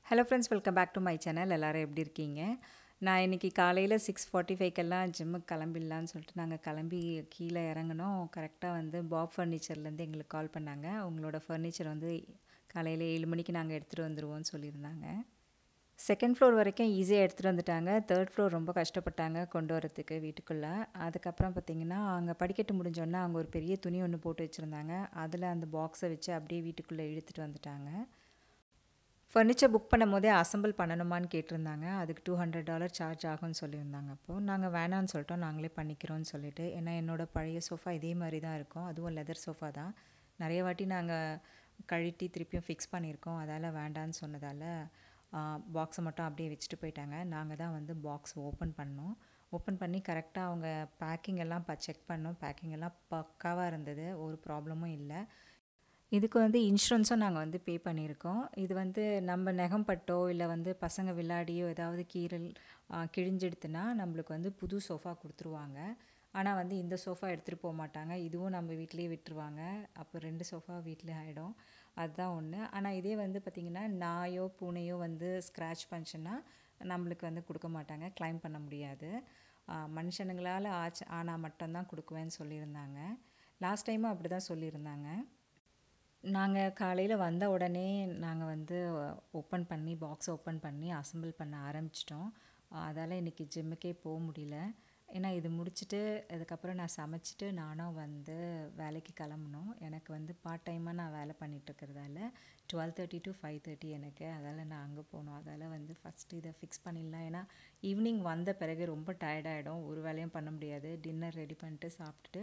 hello friends welcome back to my channel எல்லோரும் எப்படி இருக்கீங்க நான் இன்றைக்கி காலையில் சிக்ஸ் ஃபார்ட்டி ஃபைவ்க்கெல்லாம் ஜிம்முக்கு கிளம்பிடலான்னு சொல்லிட்டு நாங்கள் கிளம்பி கீழே இறங்கினோம் கரெக்டாக வந்து பாப் ஃபர்னிச்சர்லேருந்து எங்களுக்கு கால் பண்ணாங்க உங்களோட ஃபர்னிச்சர் வந்து காலையில் ஏழு மணிக்கு நாங்கள் எடுத்துகிட்டு வந்துடுவோம்னு சொல்லியிருந்தாங்க செகண்ட் ஃப்ளோர் வரைக்கும் ஈஸியாக எடுத்துகிட்டு வந்துட்டாங்க தேர்ட் ஃப்ளோர் ரொம்ப கஷ்டப்பட்டாங்க கொண்டு வரத்துக்கு வீட்டுக்குள்ளே அதுக்கப்புறம் பார்த்திங்கன்னா அங்கே படிக்கட்டு முடிஞ்சோடனே அவங்க ஒரு பெரிய துணி ஒன்று போட்டு வச்சுருந்தாங்க அதில் அந்த பாக்ஸை வச்சு அப்படியே வீட்டுக்குள்ளே இழுத்துட்டு வந்துட்டாங்க ஃபர்னிச்சர் புக் பண்ணும் போதே அசம்பிள் பண்ணணுமான்னு கேட்டிருந்தாங்க அதுக்கு டூ ஹண்ட்ரட் டாலர் சார்ஜ் ஆகும்னு சொல்லியிருந்தாங்க அப்போது நாங்கள் வேணான்னு சொல்லிட்டோம் நாங்களே பண்ணிக்கிறோம்னு சொல்லிட்டு ஏன்னா என்னோடய பழைய சோஃபா இதே மாதிரி தான் இருக்கும் அதுவும் லெதர் சோஃபா தான் நிறைய வாட்டி நாங்கள் கழட்டி திருப்பியும் ஃபிக்ஸ் பண்ணியிருக்கோம் அதால் வேண்டான்னு சொன்னதால் பாக்ஸை மட்டும் அப்படியே வச்சுட்டு போயிட்டாங்க நாங்கள் தான் வந்து பாக்ஸ் ஓப்பன் பண்ணோம் ஓப்பன் பண்ணி கரெக்டாக அவங்க பேக்கிங் எல்லாம் ப செக் பண்ணோம் பேக்கிங் எல்லாம் பக்காவாக இருந்தது ஒரு ப்ராப்ளமும் இல்லை இதுக்கு வந்து இன்சூரன்ஸும் நாங்கள் வந்து பே பண்ணியிருக்கோம் இது வந்து நம்ம நெகம் பட்டோ இல்லை வந்து பசங்க விளையாடியோ ஏதாவது கீரல் கிழிஞ்செடுத்துனா நம்மளுக்கு வந்து புது சோஃபா கொடுத்துருவாங்க ஆனால் வந்து இந்த சோஃபா எடுத்துகிட்டு போக மாட்டாங்க இதுவும் நம்ம வீட்லேயே விட்டுருவாங்க அப்போ ரெண்டு சோஃபா வீட்டிலே ஆகிடும் அதுதான் ஒன்று ஆனால் இதே வந்து பார்த்திங்கன்னா நாயோ பூனையோ வந்து ஸ்க்ராட்ச் பண்ணிச்சுன்னா நம்மளுக்கு வந்து கொடுக்க மாட்டாங்க கிளைம் பண்ண முடியாது மனுஷனுங்களால் ஆச்சு ஆனால் மட்டும்தான் கொடுக்குவேன்னு சொல்லியிருந்தாங்க லாஸ்ட் டைமும் அப்படி தான் சொல்லியிருந்தாங்க நாங்கள் காலையில் வந்த உடனே நாங்கள் வந்து ஓப்பன் பண்ணி பாக்ஸ் ஓப்பன் பண்ணி அசம்பிள் பண்ண ஆரம்பிச்சிட்டோம் அதால் இன்றைக்கி ஜிம்முக்கே போக முடியல ஏன்னா இது முடிச்சுட்டு அதுக்கப்புறம் நான் சமைச்சிட்டு நானும் வந்து வேலைக்கு கிளம்பணும் எனக்கு வந்து பார்ட் டைமாக நான் வேலை பண்ணிகிட்ருக்கிறதால twelve thirty to five thirty எனக்கு அதால் நான் அங்கே போகணும் அதால் வந்து ஃபஸ்ட்டு இதை ஃபிக்ஸ் பண்ணிடலாம் ஏன்னா ஈவினிங் வந்த பிறகு ரொம்ப டயர்டாகிடும் ஒரு வேலையும் பண்ண முடியாது டின்னர் ரெடி பண்ணிட்டு சாப்பிட்டுட்டு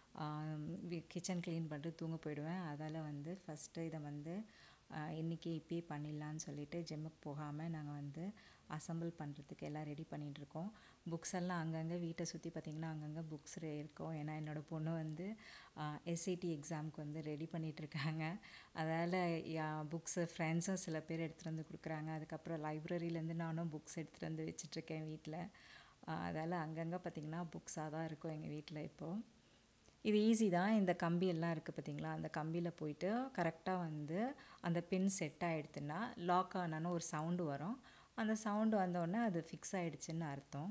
கிச்சன் க்ளீன் பண்ணிட்டு தூங்க போயிடுவேன் அதால் வந்து ஃபஸ்ட்டு இதை வந்து இன்றைக்கி இப்பயே பண்ணிடலான்னு சொல்லிவிட்டு ஜிம்முக்கு போகாமல் நாங்கள் வந்து அசம்பிள் பண்ணுறதுக்கு எல்லாம் ரெடி பண்ணிகிட்ருக்கோம் புக்ஸ் எல்லாம் அங்கங்கே வீட்டை சுற்றி பார்த்திங்கன்னா அங்கங்கே புக்ஸ் இருக்கும் ஏன்னா என்னோடய பொண்ணு வந்து எஸ்ஐடி எக்ஸாமுக்கு வந்து ரெடி பண்ணிகிட்ருக்காங்க அதால் புக்ஸு ஃப்ரெண்ட்ஸும் சில பேர் எடுத்துகிட்டு வந்து கொடுக்குறாங்க அதுக்கப்புறம் லைப்ரரியிலேருந்து நானும் புக்ஸ் எடுத்துகிட்டு வந்து வச்சிட்ருக்கேன் வீட்டில் அதால் அங்கங்கே பார்த்திங்கன்னா புக்ஸாக தான் இருக்கும் எங்கள் வீட்டில் இப்போது இது ஈஸி தான் இந்த கம்பி எல்லாம் இருக்குது பார்த்திங்களா அந்த கம்பியில் போயிட்டு கரெக்டாக வந்து அந்த பின் செட் ஆகிடுதுன்னா லாக் ஆனான்னு ஒரு சவுண்டு வரும் அந்த சவுண்டு வந்தோடனே அது ஃபிக்ஸ் ஆகிடுச்சின்னு அர்த்தம்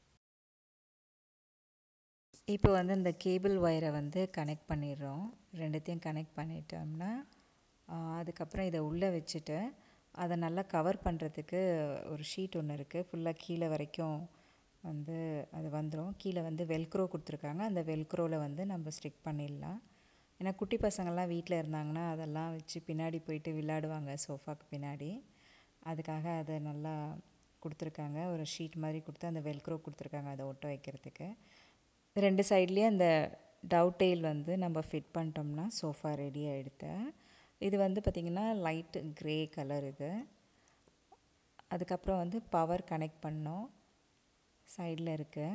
இப்போ வந்து இந்த கேபிள் ஒயரை வந்து கனெக்ட் பண்ணிடுறோம் ரெண்டுத்தையும் கனெக்ட் பண்ணிட்டோம்னா அதுக்கப்புறம் இதை உள்ளே வச்சுட்டு அதை நல்லா கவர் பண்ணுறதுக்கு ஒரு ஷீட் ஒன்று இருக்குது ஃபுல்லாக கீழே வரைக்கும் வந்து அது வந்துடும் கீழே வந்து வெல்க்ரோ கொடுத்துருக்காங்க அந்த வெல்க்ரோவில் வந்து நம்ம ஸ்டிக் பண்ணிடலாம் ஏன்னா குட்டி பசங்கள்லாம் வீட்டில் இருந்தாங்கன்னா அதெல்லாம் வச்சு பின்னாடி போயிட்டு விளையாடுவாங்க சோஃபாக்கு பின்னாடி அதுக்காக அதை நல்லா கொடுத்துருக்காங்க ஒரு ஷீட் மாதிரி கொடுத்து அந்த வெல்க்ரோ கொடுத்துருக்காங்க அதை ஒட்ட வைக்கிறதுக்கு ரெண்டு சைட்லேயும் அந்த டவ் டெயில் வந்து நம்ம ஃபிட் பண்ணிட்டோம்னா சோஃபா ரெடி ஆகிடுது இது வந்து பார்த்திங்கன்னா லைட்டு க்ரே கலர் இது அதுக்கப்புறம் வந்து பவர் கனெக்ட் பண்ணோம் சைடில் இருக்குது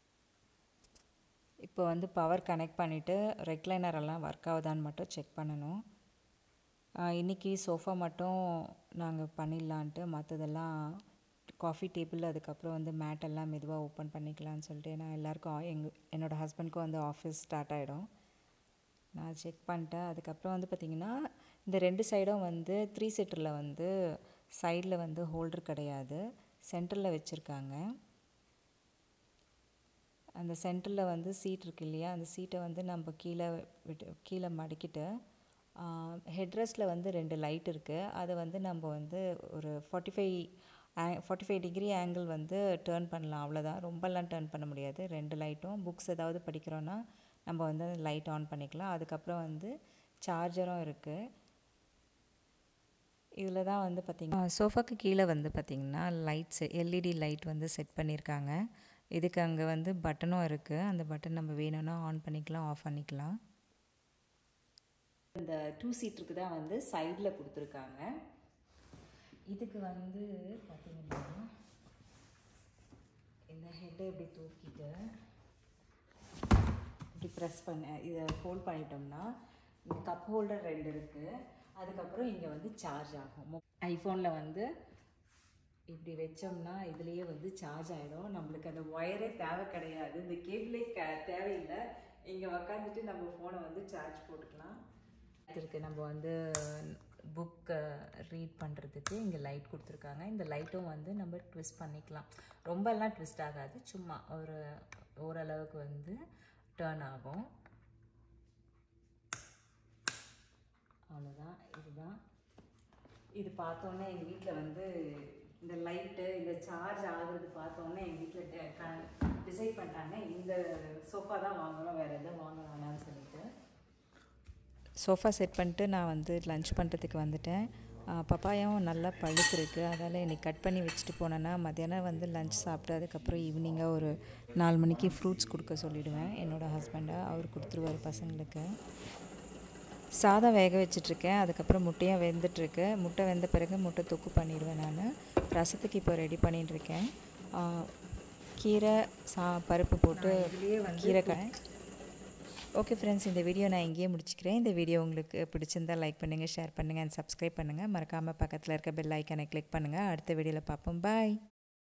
இப்போ வந்து பவர் கனெக்ட் பண்ணிவிட்டு ரெக்லைனர் எல்லாம் ஒர்க் ஆகுதான்னு மட்டும் செக் பண்ணணும் இன்றைக்கி சோஃபா மட்டும் நாங்கள் பண்ணிடலான்ட்டு மற்றதெல்லாம் காஃபி டேபிள் அதுக்கப்புறம் வந்து மேட்டெல்லாம் மெதுவாக ஓப்பன் பண்ணிக்கலான்னு சொல்லிட்டு ஏன்னா எல்லாருக்கும் எங்கள் என்னோடய ஹஸ்பண்ட்க்கும் வந்து ஆஃபீஸ் ஸ்டார்ட் ஆகிடும் நான் செக் பண்ணிட்டேன் அதுக்கப்புறம் வந்து பார்த்திங்கன்னா இந்த ரெண்டு சைடும் வந்து த்ரீ சீட்டரில் வந்து சைடில் வந்து ஹோல்டர் கிடையாது சென்டரில் வச்சுருக்காங்க அந்த சென்டரில் வந்து சீட் இருக்கு இல்லையா அந்த சீட்டை வந்து நம்ம கீழே விட்டு கீழே மடக்கிட்டு ஹெட்ரெஸ்ட்டில் வந்து ரெண்டு லைட் இருக்குது அதை வந்து நம்ம வந்து ஒரு forty five forty five degree angle வந்து டேர்ன் பண்ணலாம் அவ்வளோதான் ரொம்பலாம் டேர்ன் பண்ண முடியாது ரெண்டு லைட்டும் புக்ஸ் ஏதாவது படிக்கிறோன்னா நம்ம வந்து லைட் ஆன் பண்ணிக்கலாம் அதுக்கப்புறம் வந்து சார்ஜரும் இருக்குது இதில் தான் வந்து பார்த்திங்கன்னா சோஃபாக்கு கீழே வந்து பார்த்திங்கன்னா லைட்ஸ் எல்இடி லைட் வந்து செட் பண்ணியிருக்காங்க இதுக்கு அங்கே வந்து பட்டனும் இருக்குது அந்த பட்டன் நம்ம வேணும்னா ஆன் பண்ணிக்கலாம் ஆஃப் பண்ணிக்கலாம் இந்த டூ சீட்டருக்கு தான் வந்து சைடில் கொடுத்துருக்காங்க இதுக்கு வந்து பார்த்திங்கன்னா இந்த ஹெட்டை இப்படி தூக்கிட்டு இப்படி ப்ரெஸ் பண்ண இதை ஃபோல்ட் பண்ணிட்டோம்னா இந்த கப் ஹோல்டர் ரெண்டு இருக்குது அதுக்கப்புறம் இங்கே வந்து சார்ஜ் ஆகும் ஐஃபோனில் வந்து இப்படி வச்சோம்னா இதுலேயே வந்து சார்ஜ் ஆகிடும் நம்மளுக்கு அந்த ஒயரே தேவை கிடையாது இந்த கேபிளே க தேவையில்லை இங்கே உக்காந்துட்டு நம்ம ஃபோனை வந்து சார்ஜ் போட்டுக்கலாம் இருக்குது நம்ம வந்து புக் ரீட் பண்ணுறதுக்கு இங்கே லைட் கொடுத்துருக்காங்க இந்த லைட்டும் வந்து நம்ம ட்விஸ்ட் பண்ணிக்கலாம் ரொம்பலாம் ட்விஸ்ட் ஆகாது சும்மா ஒரு ஓரளவுக்கு வந்து டேர்ன் ஆகும் அவ்வளோதான் இதுதான் இது பார்த்தோன்னே எங்கள் வீட்டில் வந்து இந்த லைட்டு இந்த சார்ஜ் ஆகுறது பார்த்தோன்னே எங்கள் வீட்டில் டிசைட் பண்ணிட்டாங்க இந்த சோஃபா தான் வாங்கணும் வேறு எதுவும் வாங்க வேணாம்னு சொல்லிட்டு சோஃபா செட் பண்ணிட்டு நான் வந்து லஞ்ச் பண்ணுறதுக்கு வந்துட்டேன் பப்பாயும் நல்லா பழுத்துருக்கு அதால் இன்னைக்கு கட் பண்ணி வச்சுட்டு போனேன்னா மத்தியானம் வந்து லஞ்ச் சாப்பிட்டு அதுக்கப்புறம் ஈவினிங்காக ஒரு நாலு மணிக்கு ஃப்ரூட்ஸ் கொடுக்க சொல்லிவிடுவேன் என்னோடய ஹஸ்பண்டை அவர் கொடுத்துருவார் பசங்களுக்கு சாதம் வேக வச்சிட்ருக்கேன் அதுக்கப்புறம் முட்டையும் வெந்துட்டுருக்கு முட்டை வெந்த பிறகு முட்டை தொக்கு பண்ணிடுவேன் நான் ரசத்துக்கு இப்போ ரெடி பண்ணிட்டுருக்கேன் கீரை சா பருப்பு போட்டு கீரை க ஓகே ஃப்ரெண்ட்ஸ் இந்த வீடியோ நான் இங்கேயே முடிச்சுக்கிறேன் இந்த வீடியோ உங்களுக்கு பிடிச்சிருந்தால் லைக் பண்ணுங்கள் ஷேர் பண்ணுங்கள் அண்ட் சப்ஸ்கிரைப் பண்ணுங்கள் மறக்காமல் பக்கத்தில் இருக்க பெல் ஐக்கனை கிளிக் பண்ணுங்கள் அடுத்த வீடியோவில் பார்ப்போம் பாய்